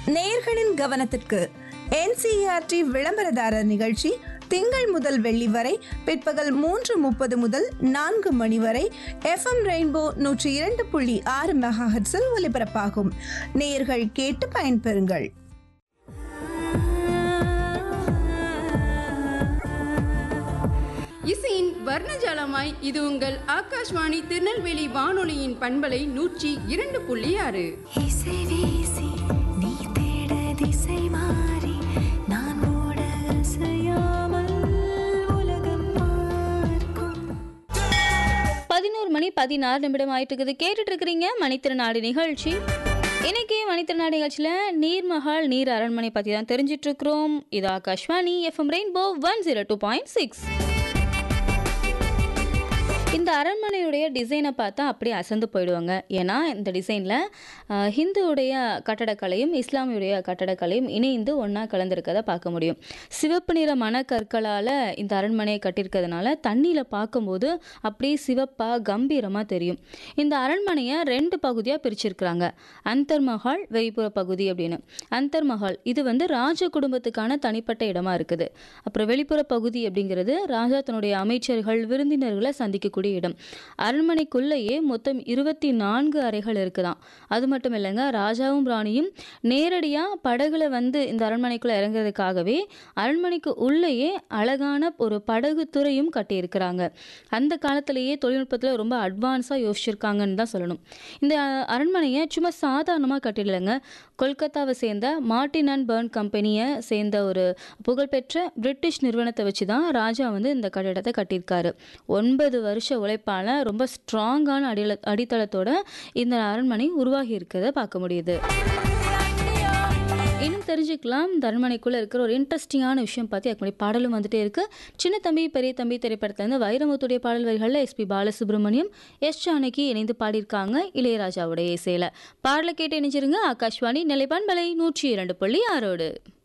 நேயர்களின் கவனத்திற்கு என்சிஆர்டி விளம்பரதாரர் நிகழ்ச்சி திங்கள் முதல் வெள்ளி வரை பிற்பகல் மூன்று முப்பது முதல் நான்கு மணி வரை எஃப்எம் ரெயின்போ நூற்றி இரண்டு புள்ளி ஆறு மெகாஹெட்ஸில் ஒலிபரப்பாகும் நேயர்கள் கேட்டு பயன்பெறுங்கள் இசையின் வர்ணஜாலமாய் இது உங்கள் ஆகாஷ்வாணி திருநெல்வேலி வானொலியின் பண்பலை நூற்றி இரண்டு புள்ளி ஆறு இசை வீசி நீ தேட திசை மாறி நான் ஓட அசையாமல் உலகம் பார்க்கும் பதினோரு மணி பதினாறு நிமிடம் ஆயிட்டு இருக்குது கேட்டுட்டு இருக்கிறீங்க மணித்திருநாடு நிகழ்ச்சி இன்னைக்கு மணித்திருநாடு நிகழ்ச்சியில் நீர்மஹால் நீர் அரண்மனை பற்றி தான் தெரிஞ்சிட்டு இருக்கிறோம் இது Akashvani FM rainbow one zero two point six இந்த அரண்மனையுடைய டிசைனை பார்த்தா அப்படியே அசந்து போயிடுவாங்க ஏன்னா இந்த டிசைனில் ஹிந்துவுடைய கட்டடக்கலையும் இஸ்லாமியுடைய கட்டடக்கலையும் இணைந்து ஒன்றா கலந்துருக்கதை பார்க்க முடியும் சிவப்பு நிற மணக்கற்களால் இந்த அரண்மனையை கட்டியிருக்கிறதுனால தண்ணியில் பார்க்கும்போது அப்படியே சிவப்பாக கம்பீரமாக தெரியும் இந்த அரண்மனையை ரெண்டு பகுதியாக பிரிச்சிருக்கிறாங்க அந்தர் மஹால் வெளிப்புற பகுதி அப்படின்னு அந்தர் மஹால் இது வந்து ராஜ குடும்பத்துக்கான தனிப்பட்ட இடமா இருக்குது அப்புறம் வெளிப்புற பகுதி அப்படிங்கிறது ராஜா தன்னுடைய அமைச்சர்கள் விருந்தினர்களை சந்திக்கக்கூடிய இடம் அரண்மனைக்குள்ளேயே மொத்தம் இருபத்தி நான்கு அறைகள் இருக்குதாம் அது மட்டும் இல்லைங்க ராஜாவும் ராணியும் நேரடியாக படகுல வந்து இந்த அரண்மனைக்குள்ள இறங்குறதுக்காகவே அரண்மனைக்கு உள்ளேயே அழகான ஒரு படகு துறையும் கட்டியிருக்கிறாங்க அந்த காலத்திலேயே தொழில்நுட்பத்தில் ரொம்ப அட்வான்ஸாக யோசிச்சிருக்காங்கன்னு தான் சொல்லணும் இந்த அஹ், அரண்மனையை சும்மா சாதாரணமாக கட்டிடலைங்க கொல்கத்தாவை சேர்ந்த மார்டின் அண்ட் பர்ன் கம்பெனியை சேர்ந்த ஒரு புகழ்பெற்ற பிரிட்டிஷ் நிறுவனத்தை வச்சு தான் ராஜா வந்து இந்த கட்டிடத்தை கட்டியிருக்காரு ஒன்பது வருஷ உழைப்பால ரொம்ப ஸ்ட்ராங்கான அடில அடித்தளத்தோட இந்த அரண்மனை உருவாகி இருக்கிறத பார்க்க முடியுது இன்னும் தெரிஞ்சுக்கலாம் இந்த அரண்மனைக்குள்ள இருக்கிற ஒரு இன்ட்ரெஸ்டிங்கான விஷயம் பார்த்து அதுக்கு முன்னாடி பாடலும் வந்துட்டே இருக்கு சின்ன தம்பி பெரிய தம்பி திரைப்படத்துலேருந்து வைரமுத்துடைய பாடல் வரிகளில் எஸ்பி பாலசுப்ரமணியம் எஸ் ஜானகி இணைந்து பாடியிருக்காங்க இளையராஜாவுடைய இசையில பாடலை கேட்டு இணைஞ்சிருங்க ஆகாஷ்வாணி நிலைப்பான்பலை நூற்றி இரண்டு புள்ளி ஆறோடு